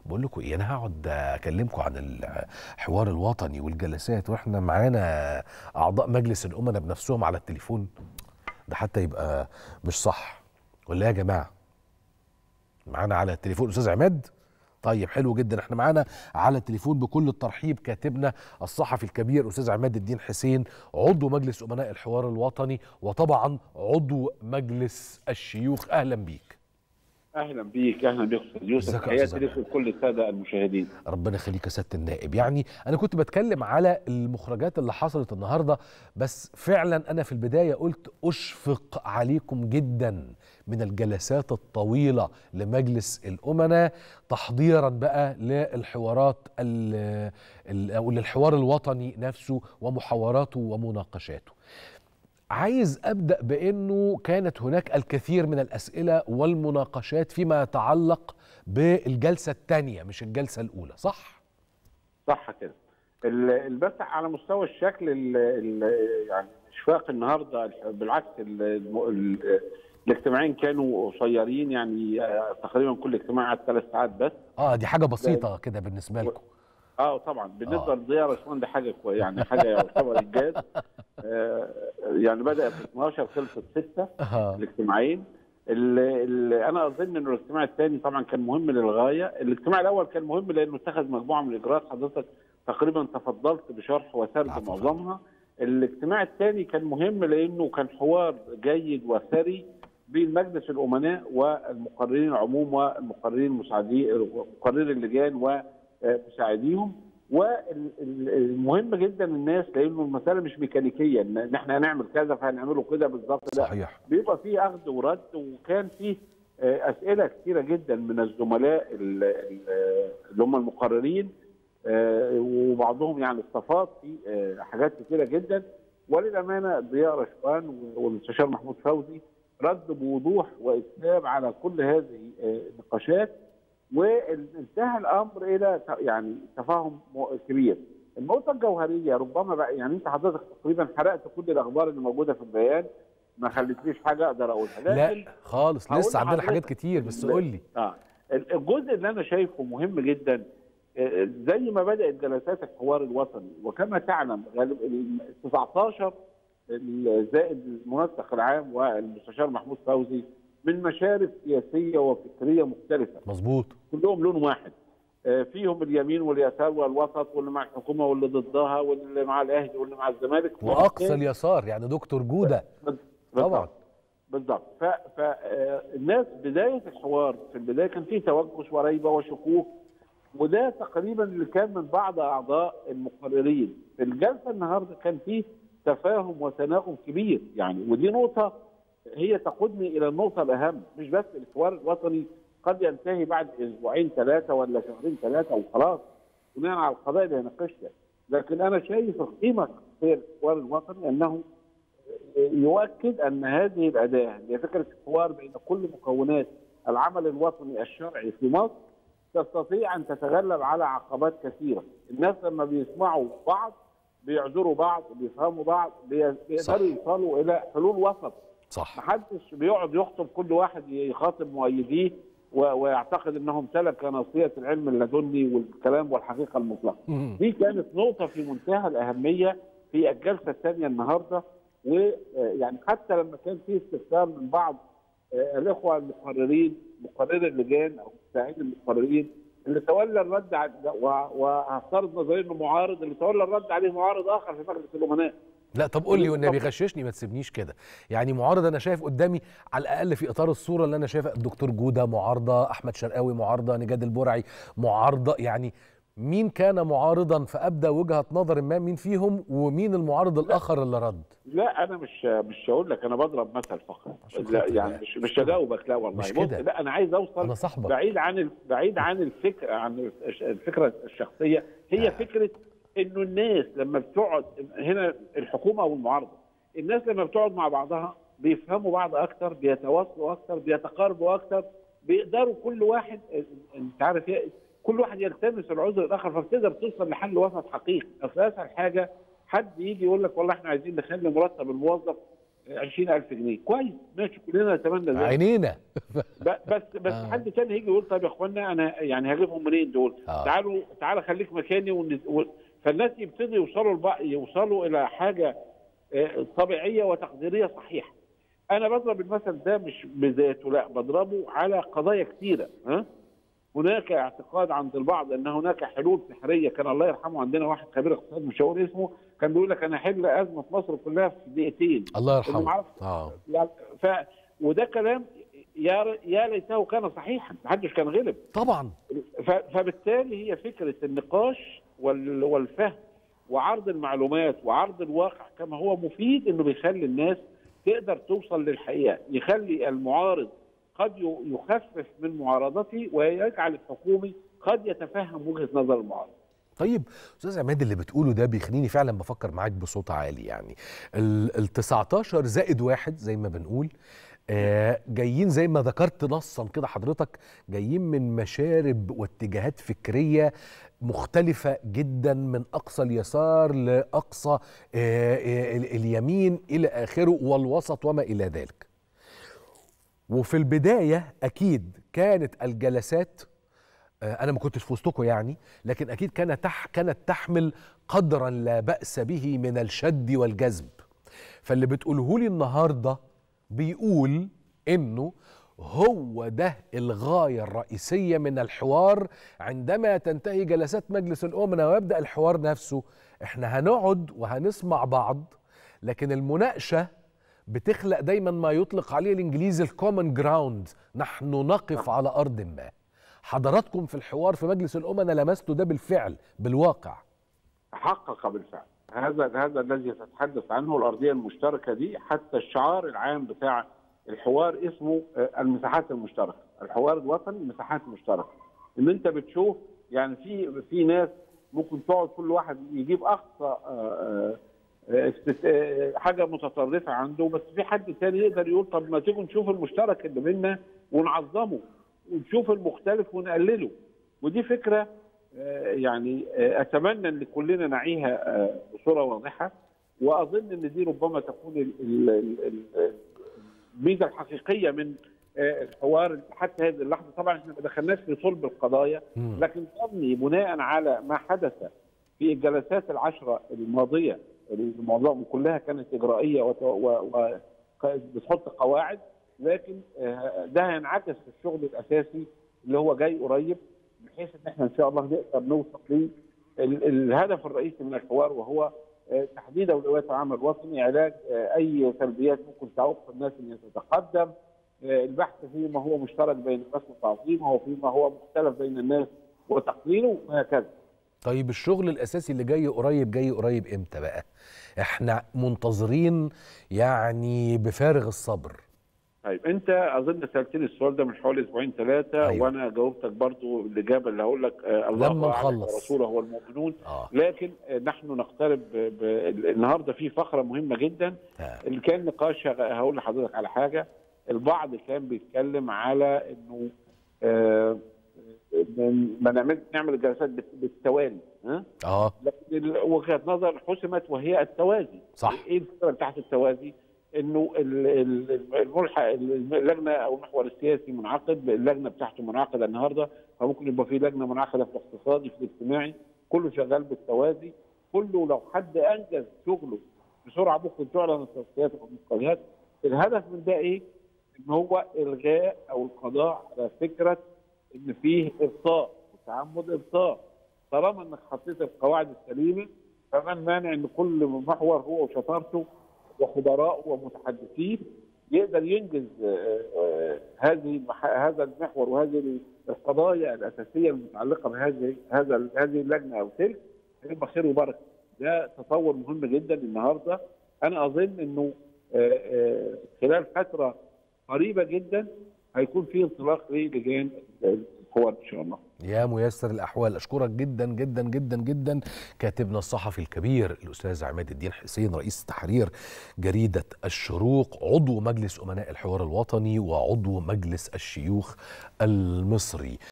بقول لكم ايه انا هقعد اكلمكم عن الحوار الوطني والجلسات واحنا معانا اعضاء مجلس الامناء بنفسهم على التليفون ده حتى يبقى مش صح ولا إيه يا جماعه معانا على التليفون استاذ عماد طيب حلو جدا احنا معانا على التليفون بكل الترحيب كاتبنا الصحفي الكبير استاذ عماد الدين حسين عضو مجلس امناء الحوار الوطني وطبعا عضو مجلس الشيوخ اهلا بيك اهلا بيك اهلا بيك استاذ يوسف ازيك يا تحياتي أستاذ لك ولكل الساده المشاهدين ربنا يخليك يا سياده النائب يعني انا كنت بتكلم على المخرجات اللي حصلت النهارده بس فعلا انا في البدايه قلت اشفق عليكم جدا من الجلسات الطويله لمجلس الامناء تحضيرا بقى للحوارات ال- ال- او للحوار الوطني نفسه ومحاوراته ومناقشاته عايز ابدا بانه كانت هناك الكثير من الاسئله والمناقشات فيما يتعلق بالجلسه الثانيه مش الجلسه الاولى صح صح كده ال- البث على مستوى الشكل ال ال يعني اشفاق النهارده بالعكس ال ال الاجتماعين كانوا قصيرين يعني آه، تقريبا كل اجتماع قعد ثلاث ساعات بس اه دي حاجه بسيطه كده بالنسبه لكم اه طبعا بالنسبه آه. للضياء رشوان ده حاجه كويسه يعني حاجه يعتبر انجاز آه يعني بدات في 12 خلصت 6 آه. الاجتماعين اللي اللي انا اظن انه الاجتماع الثاني طبعا كان مهم للغايه، الاجتماع الاول كان مهم لانه اتخذ مجموعه من الاجراءات حضرتك تقريبا تفضلت بشرح وسرد آه، طبعاً. معظمها. الاجتماع الثاني كان مهم لانه كان حوار جيد وثري بين مجلس الامناء والمقررين العموم والمقررين المساعدين مقرري اللجان ومساعديهم والمهم جدا الناس لانه المساله مش ميكانيكيه ان إن احنا هنعمل كذا فهنعمله كده بالظبط لا صحيح بيبقى فيه اخذ ورد وكان فيه آه، اسئله كثيره جدا من الزملاء ال- ال- اللي هم المقررين آه، وبعضهم يعني استفاض في آه، حاجات كثيره جدا وللامانه ضياء رشوان والمستشار محمود فوزي رد بوضوح واسلام على كل هذه آه، النقاشات وانتهى الامر الى ت- يعني تفاهم م- كبير. النقطه الجوهريه ربما بقى يعني انت حضرتك تقريبا حرقت كل الاخبار اللي موجوده في البيان ما خليتليش حاجه اقدر اقولها لكن لا خالص هقول لسه عندنا لحضرتك حاجات كتير بس ال- قول لي اه الجزء اللي انا شايفه مهم جدا آه، زي ما بدات جلسات الحوار الوطني وكما تعلم غالب ال 19 ال- زائد المنسق العام والمستشار محمود فوزي من مشارف سياسيه وفكريه مختلفه مظبوط كلهم لون واحد آه، فيهم اليمين واليسار والوسط واللي مع الحكومه واللي ضدها واللي مع الاهلي واللي مع الزمالك واقصى اليسار يعني دكتور جوده طبعا بالضبط فالناس بدايه الحوار في البدايه كان فيه توجس وريبه وشكوك وده تقريبا اللي كان من بعض اعضاء المقررين في الجلسه النهارده كان فيه تفاهم وتناغم كبير يعني ودي نقطه هي تقودني الى النقطه الاهم مش بس الحوار الوطني قد ينتهي بعد اسبوعين ثلاثه ولا شهرين ثلاثه وخلاص بناء على القضايا اللي هناقشها لكن انا شايف القيمه في الحوار الوطني انه يؤكد ان هذه الاداه هي فكره الحوار بين كل مكونات العمل الوطني الشرعي في مصر تستطيع ان تتغلب على عقبات كثيره، الناس لما بيسمعوا بعض بيعذروا بعض بيفهموا بعض بي- صح. بيقدروا يوصلوا الى حلول وسط، صح محدش بيقعد يخطب كل واحد يخاطب مؤيديه و- ويعتقد انهم امتلك ناصيه العلم اللدني والكلام والحقيقه المطلقه. مم. دي كانت نقطة في منتهى الأهمية في الجلسة الثانية النهاردة ويعني حتى لما كان في استفسار من بعض آه، الإخوة المقررين مقرري اللجان أو مساعدين المقررين اللي تولى الرد على و- وهفترض نظريا انه معارض اللي تولى الرد عليه معارض اخر في مجلس الامناء لا طب قول لي والنبي طب- غششني ما تسيبنيش كده يعني معارض انا شايف قدامي على الاقل في اطار الصوره اللي انا شايفها الدكتور جوده معارضه احمد شرقاوي معارضه نجاد البرعي معارضه يعني مين كان معارضا فابدا وجهه نظر ما مين فيهم ومين المعارض الاخر اللي رد لا انا مش مش هقول لك انا بضرب مثل فقط عشان لا خاطر يعني يعني. مش مش هجاوبك لا والله مش بص، كده. لا انا عايز اوصل انا صاحبك بعيد عن ال- بعيد عن الفكره عن الش- الفكره الشخصيه هي فكره انه الناس لما بتقعد هنا الحكومه والمعارضه الناس لما بتقعد مع بعضها بيفهموا بعض اكتر بيتواصلوا اكتر بيتقاربوا اكتر بيقدروا كل واحد انت عارف إيه؟ كل واحد يلتمس العذر الاخر فبتقدر توصل لحل وسط حقيقي اصل اسهل حاجه حد يجي يقول لك والله احنا عايزين نخلي مرتب الموظف 20000 جنيه كويس ماشي كلنا نتمنى ذلك عينينا ب- بس بس آه. حد تاني هيجي يقول طب يا اخوانا انا يعني هجيبهم منين دول؟ آه. تعالوا تعالى خليك مكاني ون... و... فالناس يبتدوا يوصلوا البق... يوصلوا الى حاجه آه، طبيعيه وتقديريه صحيحه. انا بضرب المثل ده مش بذاته لا بضربه على قضايا كثيره ها؟ هناك اعتقاد عند البعض ان هناك حلول سحريه كان الله يرحمه عندنا واحد خبير اقتصاد مش هقول اسمه كان بيقول لك انا احل ازمه مصر كلها في دقيقتين الله إنه يرحمه معرفش اه يعني ف وده كلام يا يا ليته كان صحيحا محدش كان غلب طبعا ف- فبالتالي هي فكره النقاش وال- والفهم وعرض المعلومات وعرض الواقع كما هو مفيد انه بيخلي الناس تقدر توصل للحقيقه يخلي المعارض قد ي- يخفف من معارضته ويجعل الحكومي قد يتفهم وجهه نظر المعارض طيب استاذ عماد اللي بتقوله ده بيخليني فعلا بفكر معاك بصوت عالي يعني ال ال 19 زائد واحد زي ما بنقول آه جايين زي ما ذكرت نصا كده حضرتك جايين من مشارب واتجاهات فكريه مختلفة جدا من أقصى اليسار لأقصى آه آه ال- اليمين إلى آخره والوسط وما إلى ذلك وفي البداية أكيد كانت الجلسات آه، انا ما كنتش في وسطكم يعني لكن اكيد كانت تح كانت تحمل قدرا لا باس به من الشد والجذب فاللي بتقوله لي النهارده بيقول انه هو ده الغايه الرئيسيه من الحوار عندما تنتهي جلسات مجلس الامناء ويبدا الحوار نفسه احنا هنقعد وهنسمع بعض لكن المناقشه بتخلق دايما ما يطلق عليه الانجليزي الكومن جراوند نحن نقف على ارض ما حضراتكم في الحوار في مجلس الامناء لمستوا ده بالفعل بالواقع حقق بالفعل هذا هذا الذي تتحدث عنه الارضيه المشتركه دي حتى الشعار العام بتاع الحوار اسمه آه، المساحات المشتركه، الحوار الوطني مساحات مشتركه. ان انت بتشوف يعني في في ناس ممكن تقعد كل واحد يجيب اقصى آه، آه، آه، استت- آه، حاجه متطرفه عنده بس في حد تاني يقدر يقول طب ما تيجوا نشوف المشترك اللي بينا ونعظمه ونشوف المختلف ونقلله ودي فكره آه، يعني آه، اتمنى ان كلنا نعيها آه، بصوره واضحه واظن ان دي ربما تكون ال- ال- ال- ال- الميزه الحقيقيه من آه، الحوار حتى هذه اللحظه طبعا احنا ما دخلناش في صلب القضايا مم. لكن ظني بناء على ما حدث في الجلسات العشره الماضيه الموضوع كلها كانت اجرائيه وت- و- و- بتحط قواعد لكن آه، ده هينعكس في الشغل الاساسي اللي هو جاي قريب بحيث ان احنا ان شاء الله نقدر نوصل للهدف الرئيسي من الحوار وهو آه، تحديد اولويات العمل الوطني علاج آه، اي سلبيات ممكن تعوق الناس ان تتقدم آه، البحث فيما هو مشترك بين الناس وتعظيمه وفيما هو مختلف بين الناس وتقليله وهكذا طيب الشغل الاساسي اللي جاي قريب جاي قريب امتى بقى احنا منتظرين يعني بفارغ الصبر طيب انت اظن سالتني السؤال ده من حوالي اسبوعين ثلاثه أيوة. أيوة. وانا جاوبتك برضو الاجابه اللي هقول لك آه الله لما أعلم نخلص. ورسوله هو المؤمنون اه لكن آه نحن نقترب ب... ب... النهارده في فقره مهمه جدا ها. اللي كان نقاش هقول لحضرتك على حاجه البعض كان بيتكلم على انه آه من- ما نعمل نعمل الجلسات بت- بالتوالي ها اه لكن ال- وجهه نظر حسمت وهي التوازي صح. ايه الفكره بتاعت التوازي؟ انه ال- ال- الملحق اللجنه او المحور السياسي منعقد اللجنه بتاعته منعقده النهارده فممكن يبقى في لجنه منعقده في الاقتصادي في الاجتماعي كله شغال بالتوازي كله لو حد انجز شغله بسرعه ممكن تعلن التصفيات والمقالات الهدف من ده ايه؟ ان هو الغاء او القضاء على فكره ان فيه ابطاء وتعمد ابطاء طالما انك حطيت القواعد السليمه فمن مانع ان كل محور هو وشطارته وخبراء ومتحدثين يقدر ينجز آه، آه، هذه المح- هذا المحور وهذه القضايا الاساسيه المتعلقه بهذه هذا هذه اللجنه او تلك هيبقى خير وبركه. ده تطور مهم جدا النهارده انا اظن انه آه، آه، خلال فتره قريبه جدا هيكون في انطلاق للجان الحوار ان شاء الله. يا ميسر الاحوال اشكرك جدا جدا جدا جدا كاتبنا الصحفي الكبير الاستاذ عماد الدين حسين رئيس تحرير جريده الشروق عضو مجلس امناء الحوار الوطني وعضو مجلس الشيوخ المصري